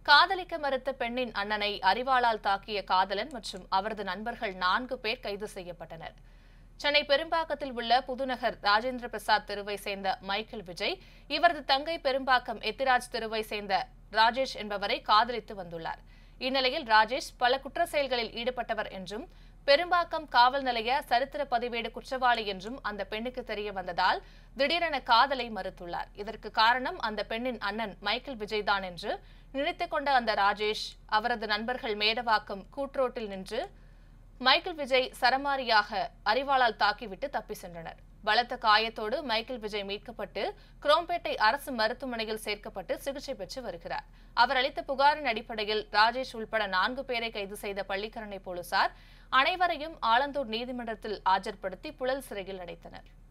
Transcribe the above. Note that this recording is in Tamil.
காதலிக்க மறுத்த பெண்ணின் அண்ணனை அறிவாளால் தாக்கிய காதலன் மற்றும் அவரது நண்பர்கள் நான்கு பேர் கைது செய்யப்பட்டனர் சென்னை பெரும்பாக்கத்தில் உள்ள புதுநகர் ராஜேந்திர பிரசாத் தெருவை சேர்ந்த மைக்கேல் விஜய் இவரது தங்கை பெரும்பாக்கம் எத்திராஜ் தெருவை சேர்ந்த ராஜேஷ் என்பவரை காதலித்து வந்துள்ளார் இந்நிலையில் ராஜேஷ் பல குற்ற செயல்களில் ஈடுபட்டவர் என்றும் பெரும்பாக்கம் காவல் நிலைய சரித்திர பதிவேடு குற்றவாளி என்றும் அந்த பெண்ணுக்கு தெரிய வந்ததால் திடீரென காதலை மறுத்துள்ளார் இதற்கு காரணம் அந்த பெண்ணின் அண்ணன் மைக்கேல் விஜய் தான் என்று நினைத்துக் கொண்ட அந்த ராஜேஷ் அவரது நண்பர்கள் மேடவாக்கம் கூட்ரோட்டில் நின்று மைக்கேல் விஜய் சரமாரியாக அறிவாளால் தாக்கிவிட்டு தப்பி சென்றனர் பலத்த காயத்தோடு மைக்கேல் விஜய் மீட்கப்பட்டு குரோம்பேட்டை அரசு மருத்துவமனையில் சேர்க்கப்பட்டு சிகிச்சை பெற்று வருகிறார் அவர் அளித்த புகாரின் அடிப்படையில் ராஜேஷ் உள்பட நான்கு பேரை கைது செய்த பள்ளிக்கரணை போலீசார் அனைவரையும் ஆலந்தூர் நீதிமன்றத்தில் ஆஜர்படுத்தி புழல் சிறையில் அடைத்தனர்